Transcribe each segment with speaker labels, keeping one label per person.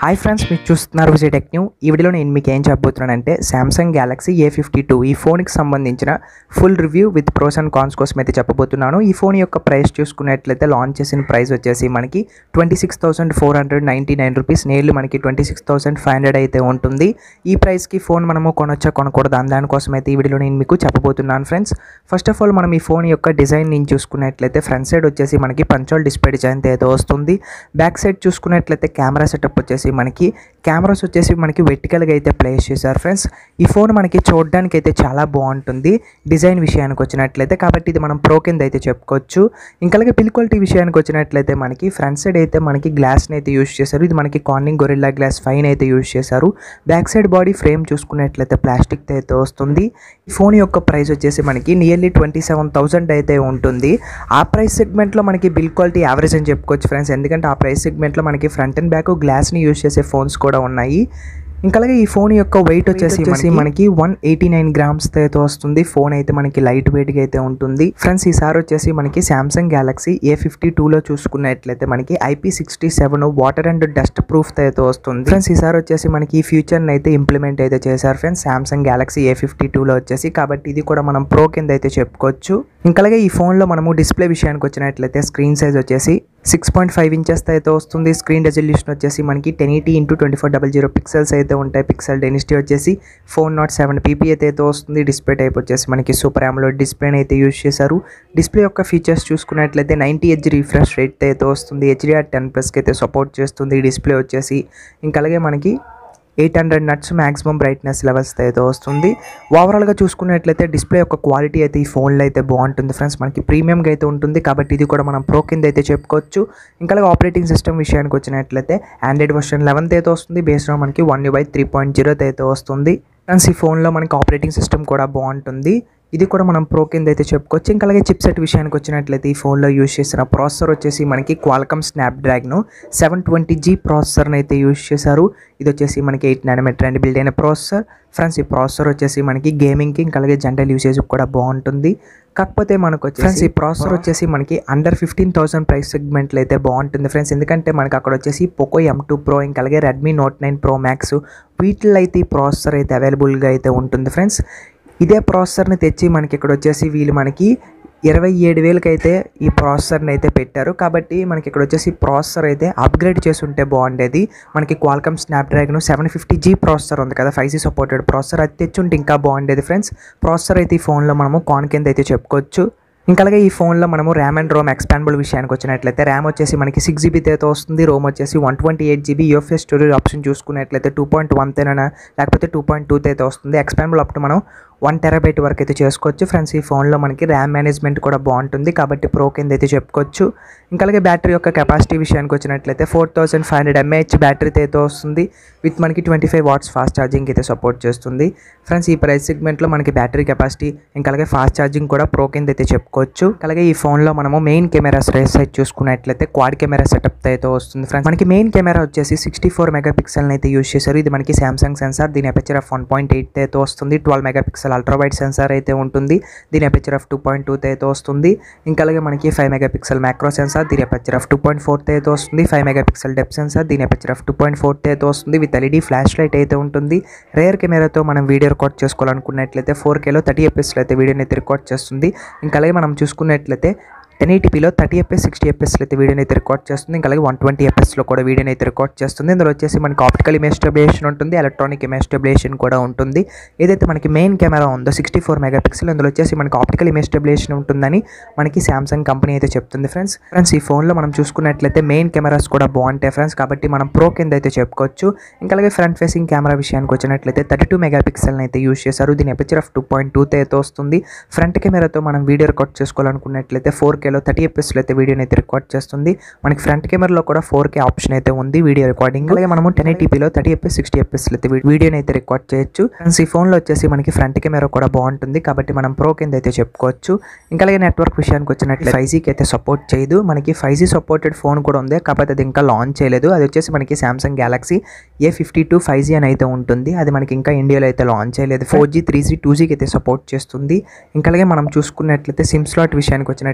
Speaker 1: hi friends మీరు చూస్తున్నారు Vijay tech new ఈ వీడియోలో నేను మీకు ఏం చెప్పబోతున్నానంటే Samsung Galaxy A fifty two ఈ ఫోన్కి సంబంధించిన full review with pros and cons కోసం అయితే చెప్పబోతున్నాను ఈ ఫోన్ యొక్క ప్రైస్ చూసుకున్నట్లయితే లాంచ్ చేసిన ప్రైస్ వచ్చేసి మనకి twenty six thousand four hundred ninety nine rupees నేర్లు మనకి twenty six thousand five hundred అయితే ఉంటుంది ఈ ప్రైస్కి ఫోన్ మనము కొనొచ్చా కొనకూడదా అని దానికోసం అయితే ఈ వీడియోలో నేను మీకు చెప్పబోతున్నాను ఫ్రెండ్స్ ఫస్ట్ ఆఫ్ ఆల్ మనం ఈ ఫోన్ యొక్క డిజైన్ నుంచి చూసుకున్నట్లయితే ఫ్రంట్ సైడ్ వచ్చేసి మనకి పంచోల్ డిస్ప్లే డిజైన్ అయితే వస్తుంది బ్యాక్ సైడ్ చూసుకున్నట్లయితే కెమెరా సెటప్ వచ్చేసి మనకి కెమెరాస్ వచ్చేసి మనకి వెర్టికల్గా అయితే ప్లేస్ చేశారు ఫ్రెండ్స్ ఈ ఫోన్ మనకి చూడడానికి అయితే చాలా బాగుంటుంది డిజైన్ విషయానికి వచ్చినట్లయితే కాబట్టి ఇది మనం ప్రో కింద అయితే చెప్పుకోవచ్చు ఇంకా అలాగే బిల్ క్వాలిటీ విషయానికి వచ్చినట్లయితే మనకి ఫ్రంట్ సైడ్ అయితే మనకి గ్లాస్ని అయితే యూస్ చేశారు ఇది మనకి కార్నింగ్ గొరిల్లా గ్లాస్ ఫైన్ అయితే యూస్ చేశారు బ్యాక్ సైడ్ బాడీ ఫ్రేమ్ చూసుకున్నట్లయితే ప్లాస్టిక్ అయితే వస్తుంది ఈ ఫోన్ యొక్క ప్రైస్ వచ్చేసి మనకి నియర్లీ ట్వంటీ సెవెన్ థౌసండ్ అయితే ఉంటుంది ఆ ప్రైస్ సెగ్మెంట్లో మనకి బిల్ క్వాలిటీ యావరేజ్ అని చెప్పుకోవచ్చు ఫ్రెండ్స్ ఎందుకంటే ఆ ప్రైస్ సెగ్మెంట్లో మనకి ఫ్రంట్ అండ్ బ్యాక్ గ్లాస్ని యూస్ చేసే ఫోన్స్ కూడా ఉన్నాయి ఇంకా అలాగే ఈ ఫోన్ యొక్క వెయిట్ వచ్చేసి మనకి మనకి వన్ ఎయిటీ నైన్ గ్రామ్స్ అయితే వస్తుంది ఫోన్ అయితే మనకి లైట్ వెయిట్గా అయితే ఉంటుంది ఫ్రెండ్స్ ఈసారి వచ్చేసి మనకి సామ్సంగ్ గ్యాలక్సీ ఏ ఫిఫ్టీ టూలో చూసుకున్నట్లయితే మనకి IP sixty seven water and dust proof అయితే వస్తుంది ఫ్రెండ్స్ ఈసారి వచ్చేసి మనకి ఈ ఫ్యూచర్ని అయితే ఇంప్లిమెంట్ అయితే చేశారు friends Samsung Galaxy A fifty టూలో వచ్చేసి కాబట్టి ఇది కూడా మనం ప్రో కింద అయితే చెప్పుకోవచ్చు ఇంకా అలాగే ఈ ఫోన్లో మనము డిస్ప్లే విషయానికి వచ్చినట్లయితే స్క్రీన్ సైజ్ వచ్చేసి సిక్స్ పాయింట్ ఫైవ్ ఇంచెస్ అయితే వస్తుంది స్క్రీన్ రెజల్యూషన్ వచ్చేసి మనకి ten eighty into twenty four double zero pixels అయితే ఉంటాయి పిక్సెల్ డెనిసిటీ వచ్చేసి ఫోర్ నాట్ సెవెన్ పీపీ అయితే వస్తుంది డిస్ప్లే టైప్ వచ్చేసి మనకి సూపర్ ఆమ్లో డిస్ప్లేని అయితే యూస్ చేశారు డిస్ప్లే యొక్క ఫీచర్స్ చూసుకున్నట్లయితే నైంటీ హెచ్ రిఫ్రెష్ రేట్ అయితే వస్తుంది హెచ్డిఆర్ టెన్ ప్లస్కి అయితే సపోర్ట్ చేస్తుంది డిస్ప్లే వచ్చేసి ఇంకా అలాగే మనకి eight hundred nits maximum brightness levels అయితే వస్తుంది ఓవరాల్గా చూసుకున్నట్లయితే డిస్ప్లే యొక్క క్వాలిటీ అయితే ఈ ఫోన్లో అయితే బాగుంటుంది ఫ్రెండ్స్ మనకి ప్రీమియంగా అయితే ఉంటుంది కాబట్టి ఇది కూడా మనం ప్రో కింద అయితే చెప్పుకోవచ్చు ఇంకా అలాగే ఆపరేటింగ్ సిస్టమ్ విషయానికి వచ్చినట్లయితే ఆండ్రాయిడ్ వర్షన్ లెవెన్త్ అయితే వస్తుంది బేస్డ్ మనకి one UI three point zero అయితే వస్తుంది ఫ్రెండ్స్ ఈ ఫోన్లో మనకి ఆపరేటింగ్ సిస్టమ్ కూడా బాగుంటుంది ఇది కూడా మనం ప్రో కింద అయితే చెప్పుకోవచ్చు ఇంకా అలాగే చిప్సెట్ విషయానికి వచ్చినట్లయితే ఈ ఫోన్లో యూస్ చేసిన ప్రాసెసర్ వచ్చేసి మనకి Qualcomm Snapdragon seven twenty G ప్రాసెసర్ని అయితే యూస్ చేశారు ఇది వచ్చేసి మనకి ఎయిట్ నానోమీటర్ అండ్ బిల్డ్ అయిన ప్రాసెసర్ ఫ్రెండ్స్ ఈ ప్రాసెసర్ వచ్చేసి మనకి గేమింగ్కి ఇంకా అలాగే జనరల్ యూసేజ్ కూడా బాగుంటుంది కాకపోతే మనకు వచ్చి ఫ్రెండ్స్ ఈ ప్రాసెసర్ వచ్చేసి మనకి అండర్ ఫిఫ్టీన్ థౌసండ్ ప్రైస్ సెగ్మెంట్లో అయితే బాగుంటుంది ఫ్రెండ్స్ ఎందుకంటే మనకి అక్కడ వచ్చేసి పోకో ఎం టూ ప్రో ఇంకా అలాగే Redmi Note nine Pro Max వీటిల్లో అయితే ఈ ప్రాసెసర్ అయితే అవైలబుల్గా అయితే ఉంటుంది ఫ్రెండ్స్ ఇదే ప్రాసెసర్ని తెచ్చి మనకి ఇక్కడ వచ్చేసి వీళ్ళు మనకి ఇరవై ఏడు వేలకి అయితే ఈ ప్రాసెసర్ని అయితే పెట్టారు కాబట్టి మనకి ఇక్కడ వచ్చేసి ప్రాసెసర్ అయితే అప్గ్రేడ్ చేసి ఉంటే బాగుండేది మనకి Qualcomm Snapdragon seven fifty G processor ఉంది కదా ఫైవ్ జీ సపోర్టెడ్ ప్రాసెసర్ అది తెచ్చి ఉంటే ఇంకా బాగుండేది ఫ్రెండ్స్ ప్రాసెసర్ అయితే ఈ ఫోన్లో మనము కాన్ కింద అయితే చెప్పుకోవచ్చు ఇంకా అలాగే ఈ ఫోన్లో మనము ర్యామ్ అండ్ రోమ్ ఎక్స్పాండబుల్ విషయానికి వచ్చినట్లయితే ర్యామ్ వచ్చేసి మనకి సిక్స్ జీబీతో అయితే వస్తుంది రోమ్ వచ్చేసి one twenty eight GB UFS storage option చూసుకున్నట్లయితే టూ పాయింట్ వన్ తేనా లేకపోతే టూ పాయింట్ టూతో అయితే వస్తుంది ఎక్స్పాండబుల్ అప్ టు మనం వన్ టెరాబైట్ వరకు అయితే చేసుకోవచ్చు ఫ్రెండ్స్ ఈ ఫోన్లో మనకి ర్యామ్ మేనేజ్మెంట్ కూడా బాగుంటుంది కాబట్టి ప్రో కింద అయితే చెప్పుకోవచ్చు ఇంకా అలాగే బ్యాటరీ యొక్క కెపాసిటీ విషయానికి వచ్చినట్లయితే four thousand five hundred mAh బ్యాటరీతో అయితే వస్తుంది విత్ మనకి twenty five watts fast charging అయితే సపోర్ట్ చేస్తుంది ఫ్రెండ్స్ ఈ ప్రైస్ సెగ్మెంట్లో మనకి బ్యాటరీ కెపాసిటీ ఇంకా అలాగే ఫాస్ట్ ఛార్జింగ్ కూడా ప్రో కింద అయితే చెప్పుకోవచ్చు అలాగే ఈ ఫోన్లో మనము మెయిన్ కెమెరాస్ రేస్ సైడ్ చూసుకున్నట్లయితే క్వాడ్ కెమెరా సెటప్ అయితే వస్తుంది ఫ్రెండ్స్ మనకి మెయిన్ కెమెరా వచ్చేసి సిక్స్టీ ఫోర్ మెగా పిక్సెల్ని అయితే యూస్ చేశారు ఇది మనకి సామ్సంగ్ సెన్సార్ దీని aperture of one point eight అయితే వస్తుంది twelve mega pixel ultra wide sensor అయితే ఉంటుంది దీని aperture of two point two అయితే వస్తుంది ఇంకా అలాగే మనకి five mega pixel macro sensor దీని aperture of two point four అయితే వస్తుంది five mega pixel depth sensor దీని aperture of two point four అయితే వస్తుంది విత్ ఎల్ఈడి ఫ్లాష్ లైట్ అయితే ఉంటుంది రేర్ కెమెరాతో మనం వీడియో రికార్డ్ చేసుకోవాలనుకున్నట్లయితే ఫోర్ కేలో థర్టీ ఎఫ్ఎస్లో అయితే వీడియోని అయితే రికార్డ్ చేస్తుంది ఇంకా అలాగే మనం చూసుకున్నట్లయితే టెన్ ఎయిటీపీలో థర్టీ ఎఫ్ఎస్ సిక్స్టీ ఎఫ్ఎస్లో అయితే వీడియోని అయితే రికార్డ్ చేస్తుంది ఇంకా అలాగే వన్ ట్వంటీ ఎఫ్ఎస్లో కూడా వీడియోని అయితే రికార్డ్ చేస్తుంది ఇందులో వచ్చేసి మనకి ఆప్టికల్ ఇమేజ్ స్టెబిలేషన్ ఉంటుంది ఎలక్ట్రానిక్ ఇమేజ్ స్టెబిలేషన్ కూడా ఉంటుంది ఏదైతే మనకి మెయిన్ కెమెరా ఉందో సిక్స్టీ ఫోర్ మెగా పిక్సెల్ ఇందులో వచ్చేసి మనకి ఆప్టికల్ ఇమేజ్ స్టెబిలేషన్ ఉంటుందని మనకి సామ్సంగ్ కంపెనీ అయితే చెప్తుంది ఫ్రెండ్స్ ఫ్రెండ్స్ ఈ ఫోన్లో మనం చూసుకున్నట్లయితే మెయిన్ కెమెరాస్ కూడా బాగుంటాయి ఫ్రెండ్స్ కాబట్టి మనం ప్రో కింద అయితే చెప్పుకోవచ్చు ఇంకా అలాగే ఫ్రంట్ ఫేసింగ్ కెమెరా విషయానికి వచ్చినట్లయితే థర్టీ టూ మెగా పిక్సెల్ని అయితే యూస్ చేశారు దీని ఎపిచర్ ఆఫ్ టూ పాయింట్ టూతో అయితే వస్తుంది ఫ్రంట్ కెమెరాతో మనం వీడియో రికార్డ్ చేసుకోవాలనుకున్నట్లయితే ఫోర్ కేలో థర్టీ ఎఫ్ఎస్లో అయితే వీడియోని అయితే రికార్డ్ చేస్తుంది మనకి ఫ్రంట్ కెమెరాలో కూడా ఫోర్ కే ఆప్షన్ అయితే ఉంది వీడియో రికార్డింగ్ అలాగే మనము టెన్ ఎయిటీపీలో థర్టీ ఎఫ్ఎస్ సిక్స్టీ ఎఫ్ఎస్లో అయితే వీడియోని అయితే రికార్డ్ చేయొచ్చు ఫ్రెండ్స్ ఈ ఫోన్లో వచ్చేసి మనకి ఫ్రంట్ కెమెరా కూడా బాగుంటుంది కాబట్టి మనం ప్రో కింద అయితే చెప్పుకోవచ్చు ఇంకా అలాగే నెట్వర్క్ విషయానికి వచ్చినట్లయితే ఫైవ్ జీకి అయితే సపోర్ట్ చేయదు మనకి ఫైవ్ జీ సపోర్టెడ్ ఫోన్ కూడా ఉంది కాకపోతే అది ఇంకా లాంచ్ చేయలేదు అది వచ్చేసి మనకి Samsung Galaxy A fifty two five G అని అయితే ఉంటుంది అది మనకి ఇంకా ఇండియాలో అయితే లాంచ్ చేయలేదు four G three G two జీకి అయితే సపోర్ట్ చేస్తుంది ఇంకా అలాగే మనం చూసుకున్నట్లయితే సిమ్ స్లాట్ విషయానికి వచ్చినట్లయితే త్రీ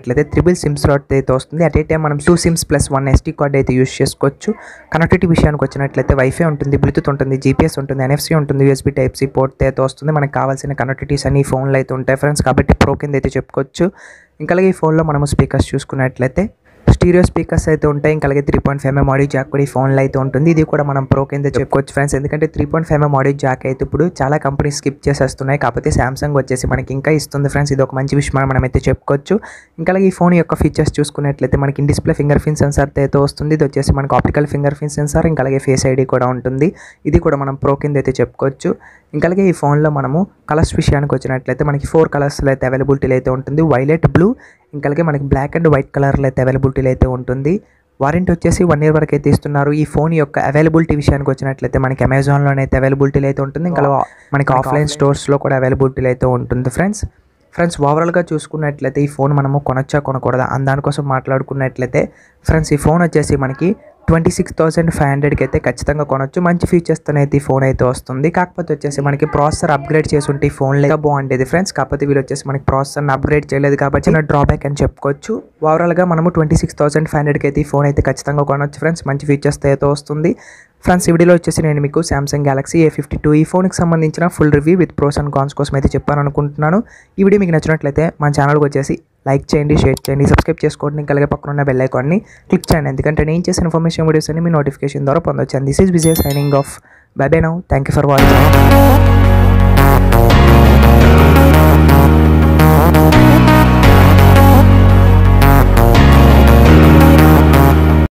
Speaker 1: మల్టిపుల్ సిమ్ స్లాట్ అయితే వస్తుంది అట్ ఏ టైం మనం two SIMs plus one SD card అయితే యూస్ చేసుకోవచ్చు కనెక్టివిటీ విషయానికి వచ్చినట్లయితే వైఫై ఉంటుంది బ్లూటూత్ ఉంటుంది జీపీఎస్ ఉంటుంది ఎన్ఎఫ్సీ ఉంటుంది యూఎస్బీ టైప్ సి పోర్ట్ అయితే వస్తుంది మనకు కావాల్సిన కనెక్టివిటీస్ అన్ని ఫోన్లో అయితే ఉంటాయి ఫ్రెండ్స్ కాబట్టి ప్రో కింద అయితే చెప్పుకోవచ్చు ఇంకా అలాగే ఈ ఫోన్లో మనము స్పీకర్స్ చూసుకున్నట్లయితే స్టీరియో స్పీకర్స్ అయితే ఉంటాయి ఇంకా అలాగే three point five mm audio jack కూడా ఈ ఫోన్లో అయితే ఉంటుంది ఇది కూడా మనం ప్రో కింద చెప్పుకోవచ్చు ఫ్రెండ్స్ ఎందుకంటే three point five mm audio jack అయితే ఇప్పుడు చాలా కంపెనీస్ స్కిప్ చేసేస్తున్నాయి కాకపోతే సామ్సంగ్ వచ్చేసి మనకి ఇంకా ఇస్తుంది ఫ్రెండ్స్ ఇది ఒక మంచి విషయం అని మనం అయితే చెప్పుకోవచ్చు ఇంకా అలాగే ఈ ఫోన్ యొక్క ఫీచర్స్ చూసుకున్నట్లయితే మనకి డిస్ప్లే ఫింగర్ ప్రింట్ సెన్సార్ అయితే వస్తుంది ఇది వచ్చేసి మనకి ఆప్టికల్ ఫింగర్ ప్రింట్ సెన్సార్ ఇంకా అలాగే ఫేస్ ఐడి కూడా ఉంటుంది ఇది కూడా మనం ప్రో కింద అయితే చెప్పుకోవచ్చు ఇంకా అలాగే ఈ ఫోన్లో మనము కలర్స్ విషయానికి వచ్చినట్లయితే మనకి ఫోర్ కలర్స్లో అయితే అవైలబిలిటీలో అయితే ఉంటుంది వైలెట్ బ్లూ ఇంకా అలాగే మనకి బ్లాక్ అండ్ వైట్ కలర్లో అయితే అవైలబిలిటీలో అయితే ఉంటుంది వారంటీ వచ్చేసి వన్ ఇయర్ వరకు అయితే ఇస్తున్నారు ఈ ఫోన్ యొక్క అవైలబిలిటీ విషయానికి వచ్చినట్లయితే మనకి అమెజాన్లోనే అయితే అవైలబిలిటీలో అయితే ఉంటుంది ఇంకా అలాగే మనకి ఆఫ్లైన్ స్టోర్స్లో కూడా అవైలబిలిటీలో అయితే ఉంటుంది ఫ్రెండ్స్ ఫ్రెండ్స్ ఓవరాల్గా చూసుకున్నట్లయితే ఈ ఫోన్ మనము కొనొచ్చా కొనకూడదా అని దానికోసం మాట్లాడుకున్నట్లయితే ఫ్రెండ్స్ ఈ ఫోన్ వచ్చేసి మనకి ట్వంటీ సిక్స్ థౌసండ్ ఫైవ్ హండ్రెడ్కి అయితే ఖచ్చితంగా కొనొచ్చు మంచి ఫీచర్స్తో అయితే ఈ ఫోన్ అయితే వస్తుంది కాకపోతే వచ్చేసి మనకి ప్రాసెసర్ అప్గ్రేడ్ చేసి ఉంటే ఈ ఫోన్ లేక బాగుండేది ఫ్రెండ్స్ కాకపోతే వీళ్ళు వచ్చేసి మనకి ప్రాసెసర్ని అప్గ్రేడ్ చేయలేదు కాబట్టి చిన్న డ్రాబ్యాక్ అని చెప్పుకోవచ్చు ఓవరాల్గా మనము ట్వంటీ సిక్స్ థౌసండ్ ఫైవ్ హండ్రెడ్కి అయితే ఈ ఫోన్ అయితే ఖచ్చితంగా కొనొచ్చు ఫ్రెండ్స్ మంచి ఫీచర్స్తో అయితే వస్తుంది ఫ్రెండ్స్ ఈ వీడియోలో వచ్చేసి నేను మీకు Samsung Galaxy A fifty two ఈ ఫోన్కి సంబంధించిన full review with pros and cons కోసం అయితే చెప్పాను అనుకుంటున్నాను ఈ వీడియో మీకు నచ్చినట్లయితే మన ఛానల్కి వచ్చేసి లైక్ చేయండి షేర్ చేయండి సబ్స్క్రైబ్ చేసుకోండి ఇంకా అలాగే పక్కన ఉన్న బెల్ ఐకాన్ని క్లిక్ చేయండి ఎందుకంటే నేను చేసిన ఇన్ఫర్మేషన్ వీడియోస్ అన్ని మీ నోటిఫికేషన్ ద్వారా పొందొచ్చు and this is Vijay signing off bye bye now thank you for watching